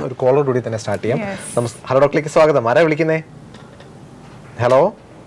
ഒരു കോളോട് കൂടി തന്നെ സ്റ്റാർട്ട് ചെയ്യാം നമസ് ഹലോ ഡോക്ടറിലേക്ക് സ്വാഗതം ആരാ വിളിക്കുന്നേ ഹലോ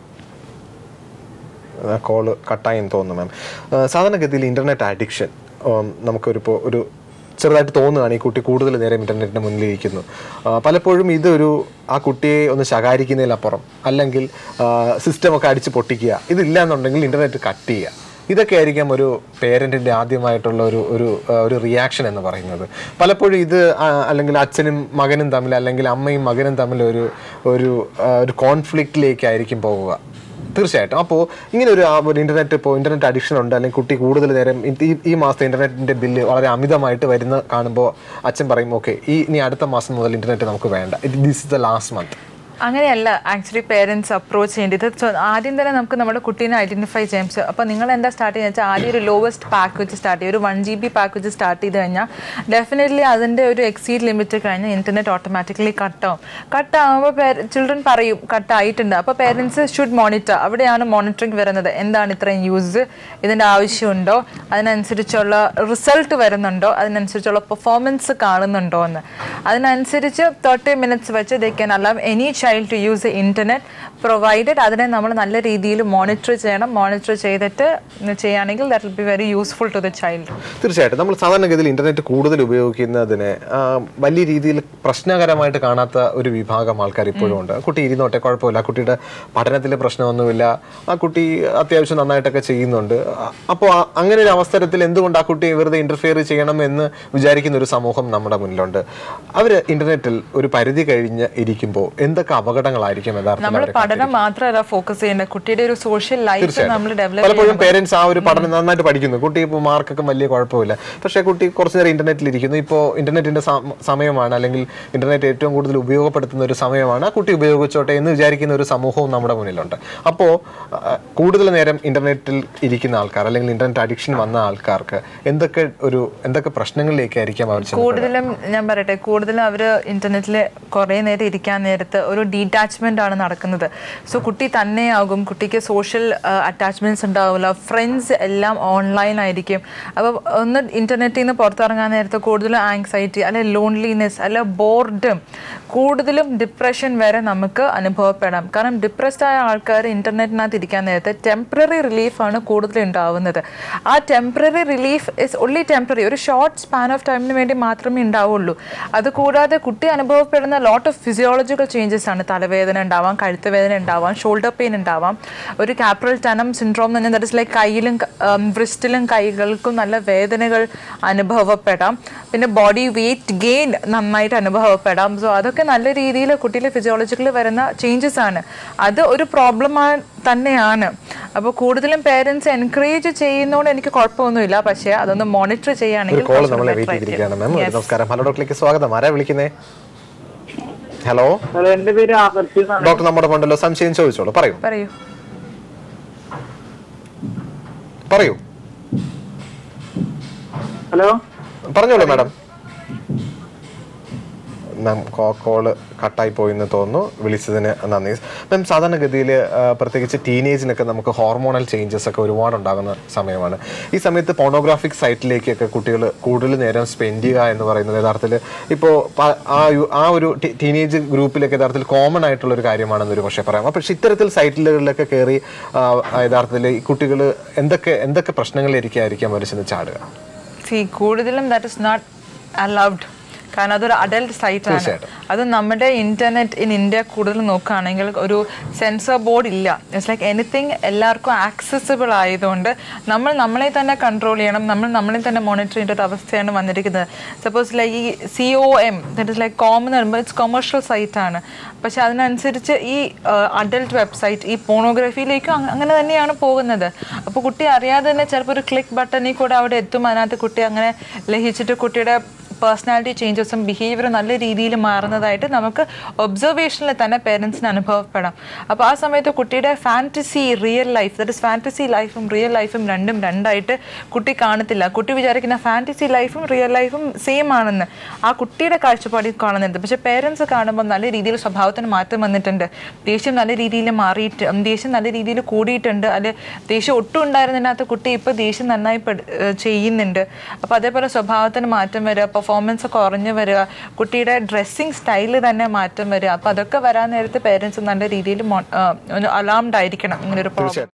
കോള് കട്ടായെന്ന് തോന്നുന്നു മാം സാധാരണഗതിയിൽ ഇന്റർനെറ്റ് അഡിക്ഷൻ നമുക്കൊരു ഇപ്പോൾ ഒരു ചെറുതായിട്ട് തോന്നുകയാണ് ഈ കുട്ടി കൂടുതൽ നേരം ഇന്റർനെറ്റിന് മുന്നിൽ ഇരിക്കുന്നു ആ, പലപ്പോഴും ഇതൊരു ആ കുട്ടിയെ ഒന്ന് ശകാരിക്കുന്നതിലപ്പുറം അല്ലെങ്കിൽ സിസ്റ്റം ഒക്കെ അടിച്ച് പൊട്ടിക്കുക ഇതില്ല എന്നുണ്ടെങ്കിൽ ഇന്റർനെറ്റ് കട്ട് ചെയ്യുക ഇതൊക്കെ ആയിരിക്കാം ഒരു പേരൻറ്റിൻ്റെ ആദ്യമായിട്ടുള്ള ഒരു ഒരു ആ, ഒരു റിയാക്ഷൻ എന്ന് പറയുന്നത് പലപ്പോഴും ഇത് ആ, അല്ലെങ്കിൽ അച്ഛനും മകനും തമ്മിൽ അല്ലെങ്കിൽ അമ്മയും മകനും തമ്മിൽ ഒരു ഒരു ആ, ഒരു കോൺഫ്ലിക്റ്റിലേക്കായിരിക്കും പോവുക തീർച്ചയായിട്ടും അപ്പോൾ ഇങ്ങനെ ഒരു ആ ഒരു ഇന്റർനെറ്റ് ഇപ്പോൾ ഇന്റർനെറ്റ് അഡിക്ഷൻ ഉണ്ട് അല്ലെങ്കിൽ കുട്ടി കൂടുതൽ നേരം ഈ ഈ മാസത്തെ ഇന്റർനെറ്റിന്റെ ബില്ല് വളരെ അമിതമായിട്ട് വരുന്ന കാണുമ്പോൾ അച്ഛൻ പറയും ഓക്കെ ഈ ഇനി അടുത്ത മാസം മുതൽ ഇന്റർനെറ്റ് നമുക്ക് വേണ്ട this is the last month അങ്ങനെയല്ല ആക്ച്വലി പേരൻസ് അപ്രോച്ച് ചെയ്യേണ്ടത് So, ആദ്യം തന്നെ നമുക്ക് നമ്മുടെ കുട്ടീനെ ഐഡന്റിഫൈ ചെയ്യാം So, അപ്പോൾ നിങ്ങൾ എന്താ സ്റ്റാർട്ട് ചെയ്യുക വെച്ചാൽ ആദ്യം ഒരു ലോവസ്റ്റ് പാക്ക് വെച്ച് സ്റ്റാർട്ട് ചെയ്യുക ഒരു വൺ ജി ബി പാക്ക് വെച്ച് സ്റ്റാർട്ട് ചെയ്ത് കഴിഞ്ഞാൽ ഡെഫിനറ്റ്ലി അതിൻ്റെ ഒരു എക്സീഡ് ലിമിറ്റ് കഴിഞ്ഞാൽ ഇന്റർനെറ്റ് ഓട്ടോമാറ്റിക്കലി കട്ടാവും കട്ടാകുമ്പോൾ ചിൽഡ്രൻ പറയും കട്ടായിട്ടുണ്ട് അപ്പോൾ പേരൻസ് ഷുഡ് മോണിറ്റർ അവിടെയാണ് മോണിറ്ററിങ് വരുന്നത് എന്താണ് ഇത്രയും യൂസ് ഇതിൻ്റെ ആവശ്യമുണ്ടോ അതിനനുസരിച്ചുള്ള റിസൾട്ട് വരുന്നുണ്ടോ അതിനനുസരിച്ചുള്ള പെർഫോമൻസ് കാണുന്നുണ്ടോ എന്ന് അതിനനുസരിച്ച് തേർട്ടി മിനിറ്റ്സ് വെച്ച് they can allow any child to use internet provided അതിനെ നമ്മൾ നല്ല രീതിയിൽ മോണിറ്റർ ചെയ്യണം മോണിറ്റർ ചെയ്തിട്ട് ചെയ്യുകയാണെങ്കിൽ that will be very useful to the child തീർച്ചയായിട്ടും നമ്മൾ സാധാരണഗതിയിൽ ഇന്റർനെറ്റ് കൂടുതൽ ഉപയോഗിക്കുന്നതിന് ആ, വലിയ രീതിയിൽ പ്രശ്നകരമായിട്ട് കാണാത്ത ഒരു വിഭാഗം ആൾക്കാർ ഇപ്പോഴും ഉണ്ട് കുട്ടി ഇരുന്നോട്ടെ കുഴപ്പമില്ല ആ കുട്ടിയുടെ പഠനത്തിൽ പ്രശ്നമൊന്നുമില്ല ആ കുട്ടി അത്യാവശ്യം നന്നായിട്ടൊക്കെ ചെയ്യുന്നുണ്ട് അപ്പോൾ അങ്ങനെ ഒരു അവസരത്തിൽ എന്തുകൊണ്ട് ആ കുട്ടി വെറുതെ ഇന്റർഫിയർ ചെയ്യണം എന്ന് വിചാരിക്കുന്ന ഒരു സമൂഹം നമ്മുടെ മുന്നിലുണ്ട് അവർ ഇന്റർനെറ്റിൽ ഒരു പരിധി കഴിഞ്ഞ് ഇരിക്കുമ്പോൾ എന്തൊക്കെ അപകടങ്ങളായിരിക്കും യഥാർത്ഥത്തിൽ നമ്മൾ അവരെ പഠനം മാത്രമല്ല ഫോക്കസ് ചെയ്യേണ്ടത് കുട്ടിയുടെ ഒരു സോഷ്യൽ ലൈഫ് നമ്മൾ ഡെവലപ്പ് പലപ്പോഴും പേരൻസ് ആ ഒരു പഠനം നന്നായിട്ട് പഠിക്കുന്നു കുട്ടി ഇപ്പോൾ മാർക്കൊക്കെ വലിയ കുഴപ്പമില്ല പക്ഷേ കുട്ടി കുറച്ച് നേരം ഇന്റർനെറ്റിൽ ഇരിക്കുന്നു ഇപ്പോൾ ഇന്റർനെറ്റിന്റെ സമ- സമയമാണ് അല്ലെങ്കിൽ ഇന്റർനെറ്റ് ഏറ്റവും കൂടുതൽ ഉപയോഗപ്പെടുത്തുന്ന ഒരു സമയമാണ് ആ കുട്ടി ഉപയോഗിച്ചോട്ടെ എന്ന് വിചാരിക്കുന്ന ഒരു സമൂഹവും നമ്മുടെ മുന്നിലുണ്ട് അപ്പോൾ കൂടുതൽ നേരം ഇന്റർനെറ്റിൽ ഇരിക്കുന്ന ആൾക്കാർ അല്ലെങ്കിൽ ഇന്റർനെറ്റ് അഡിക്ഷൻ വന്ന ആൾക്കാർക്ക് എന്തൊക്കെ ഒരു എന്തൊക്കെ പ്രശ്നങ്ങളിലേക്കായിരിക്കും അവർ ചെന്ന് കൂടുതലും ഞാൻ പറയട്ടെ കൂടുതലും അവർ ഇന്റർനെറ്റിൽ കുറേ നേരം ഇരിക്കാൻ നേരത്ത് ഒരു ഡീറ്റാച്ച്മെന്റ് ആണ് നടക്കുന്നത് സോ കുട്ടി തന്നെയാകും കുട്ടിക്ക് സോഷ്യൽ അറ്റാച്ച്മെന്റ്സ് ഉണ്ടാവില്ല ഫ്രണ്ട്സ് എല്ലാം ഓൺലൈൻ ആയിരിക്കും അപ്പോൾ ഒന്ന് ഇന്റർനെറ്റിൽ നിന്ന് പുറത്തിറങ്ങാൻ നേരത്ത് കൂടുതലും ആങ്സൈറ്റി അല്ലെ ലോൺലിനെസ് അല്ലെ ബോർഡും കൂടുതലും ഡിപ്രഷൻ വരെ നമുക്ക് അനുഭവപ്പെടാം കാരണം ഡിപ്രസ്ഡ് ആയ ആൾക്കാർ ഇന്റർനെറ്റിനകത്ത് ഇരിക്കാൻ നേരത്തെ ടെമ്പററി റിലീഫാണ് കൂടുതൽ ഉണ്ടാവുന്നത് ആ temporary relief is only temporary ഒരു ഷോർട്ട് സ്പാൻ ഓഫ് ടൈമിന് വേണ്ടി മാത്രമേ ഉണ്ടാവുള്ളൂ അത് കൂടാതെ കുട്ടി അനുഭവപ്പെടുന്ന ലോട്ട് ഓഫ് ഫിസിയോളജിക്കൽ ചേഞ്ചസ് ആണ് തലവേദന ഉണ്ടാവാം കഴുത്ത് വേദന ഉണ്ടാവാം ഷോൾഡർ പെയിൻ ഉണ്ടാവാം ഒരു കാപ്രൽ ടനം സിൻഡ്രോം എന്ന് പറഞ്ഞാൽ ദാറ്റ് ഇസ് ലൈക്ക് കയ്യിലും ബ്രിസ്റ്റിലും കൈകൾക്കും നല്ല വേദനകൾ അനുഭവപ്പെടാം പിന്നെ ബോഡി വെയിറ്റ് ഗെയിൻ നന്നായിട്ട് അനുഭവപ്പെടാം സോ അതൊക്കെ നല്ല രീതിയിൽ കുട്ടിയിലെ ഫിസിയോളജിക്കലി വരുന്ന ചേഞ്ചസ് ആണ് അത് ഒരു പ്രോബ്ലം തന്നെയാണ് അപ്പോൾ കൂടുതലും പേരൻസ് എൻകറേജ് ചെയ്യുന്നതുകൊണ്ട് എനിക്ക് കുഴപ്പമൊന്നുമില്ല പക്ഷേ അതൊന്ന് മോണിറ്റർ ചെയ്യുകയാണെങ്കിൽ ഒരു കോൾ കുറച്ചുകൂടി നമ്മളെ better വെയിറ്റ് ആയിരിക്കും. ചെയ്തിരിക്കുകയാണ് മാം നമസ്കാരം ഹലോ ഡോക്ടറിലേക്ക് സ്വാഗതം ആരാ വിളിക്കുന്നേ ഹലോ ഹലോ എന്റെ പേര് ആകർഷി എന്നാണ് ഡോക്ടർ നമ്മുടെ ഉണ്ടല്ലോ സംശയം ചോദിച്ചോളൂ പറയൂ പറയൂ പറയൂ ഹലോ പറഞ്ഞോളൂ മാഡം മാം കോള് കട്ടായി പോയി എന്ന് തോന്നുന്നു വിളിച്ചതിന് നന്ദി മാം സാധാരണഗതിയിൽ പ്രത്യേകിച്ച് ടീനേജിനൊക്കെ നമുക്ക് ഹോർമോണൽ ചേഞ്ചസ് ഒക്കെ ഒരുപാട് ഉണ്ടാകുന്ന സമയമാണ് ഈ സമയത്ത് പോണോഗ്രാഫിക് സൈറ്റിലേക്കൊക്കെ കുട്ടികൾ കൂടുതൽ നേരം സ്പെൻഡ് ചെയ്യുക എന്ന് പറയുന്നത് യഥാർത്ഥത്തിൽ ഇപ്പോൾ ആ യു- ആ ഒരു ടീനേജ് ഗ്രൂപ്പിലൊക്കെ യഥാർത്ഥത്തിൽ കോമൺ ആയിട്ടുള്ള ഒരു കാര്യമാണെന്ന് ഒരു പക്ഷേ പറയാം പക്ഷേ ഇത്തരത്തിൽ സൈറ്റുകളിലൊക്കെ കയറി ആ, യഥാർത്ഥത്തിൽ ഈ കുട്ടികൾ എന്തൊക്കെ എന്തൊക്കെ പ്രശ്നങ്ങളിലേക്കായിരിക്കാം അവർ ചെന്ന് ചാടുക സി കൂടുതലും ദാറ്റ് ഇസ് നോട്ട് അലൗഡ് കാരണം അതൊരു അഡൽട്ട് സൈറ്റ് ആണ് തീർച്ചയായിട്ടും. അത് നമ്മുടെ ഇന്റർനെറ്റ് ഇൻ ഇന്ത്യ കൂടുതൽ നോക്കുകയാണെങ്കിൽ ഒരു സെൻസർ ബോർഡ് ഇല്ല ഇറ്റ്സ് ലൈക്ക് എനിത്തിങ് എല്ലാവർക്കും ആക്സസിബിൾ ആയതുകൊണ്ട് നമ്മൾ നമ്മളെ തന്നെ കൺട്രോൾ ചെയ്യണം നമ്മൾ നമ്മളെ തന്നെ മോണിറ്റർ ചെയ്യേണ്ട ഒരു അവസ്ഥയാണ് വന്നിരിക്കുന്നത് സപ്പോസ് ലൈക്ക് ഈ C O M that is like common എന്ന് പറയുമ്പോൾ ഇറ്റ്സ് കൊമേഴ്ഷ്യൽ സൈറ്റ് ആണ് പക്ഷെ അതിനനുസരിച്ച് ഈ അഡൽട്ട് വെബ്സൈറ്റ് ഈ പോണോഗ്രഫിയിലേക്കും അങ്ങ- അങ്ങനെ തന്നെയാണ് പോകുന്നത് അപ്പോൾ കുട്ടി അറിയാതെ തന്നെ ചിലപ്പോൾ ഒരു ക്ലിക്ക് ബട്ടണിൽ കൂടെ അവിടെ എത്തും അതിനകത്ത് കുട്ടി അങ്ങനെ ലഹിച്ചിട്ട് കുട്ടിയുടെ പേഴ്സണാലിറ്റി ചേഞ്ചസും ബിഹേവിയറും നല്ല രീതിയിൽ മാറുന്നതായിട്ട് നമുക്ക് ഒബ്സർവേഷനിൽ തന്നെ പേരൻസിന് അനുഭവപ്പെടാം അപ്പോൾ ആ സമയത്ത് കുട്ടിയുടെ fantasy real life that is fantasy ലൈഫും റിയൽ ലൈഫും രണ്ടും രണ്ടായിട്ട് കുട്ടി കാണത്തില്ല കുട്ടി വിചാരിക്കുന്ന ഫാൻറ്റസി ലൈഫും റിയൽ ലൈഫും സെയിം ആണെന്ന് ആ കുട്ടിയുടെ കാഴ്ചപ്പാടിൽ കാണുന്നുണ്ട് പക്ഷെ പേരൻസ് കാണുമ്പോൾ നല്ല രീതിയിൽ സ്വഭാവത്തിന് മാറ്റം വന്നിട്ടുണ്ട് ദേഷ്യം നല്ല രീതിയിൽ മാറിയിട്ട് ഉം, ദേഷ്യം നല്ല രീതിയിൽ കൂടിയിട്ടുണ്ട് അല്ലെ ദേഷ്യം ഒട്ടും ഉണ്ടായിരുന്നതിനകത്ത് കുട്ടി ഇപ്പോൾ ദേഷ്യം നന്നായി പെട്- ഏഹ് ചെയ്യുന്നുണ്ട് അപ്പോൾ അതേപോലെ സ്വഭാവത്തിന് മാറ്റം വരിക പെർഫോമൻസ് കുറഞ്ഞു വരിക കുട്ടിയുടെ ഡ്രസ്സിങ് സ്റ്റൈല് തന്നെ മാറ്റം വരിക അപ്പോൾ അതൊക്കെ വരാൻ നേരത്ത് പേരൻസ് നല്ല രീതിയിൽ അലാംഡ് ആയിരിക്കണം ഇങ്ങനെ ഒരു പ്രോബ്ലം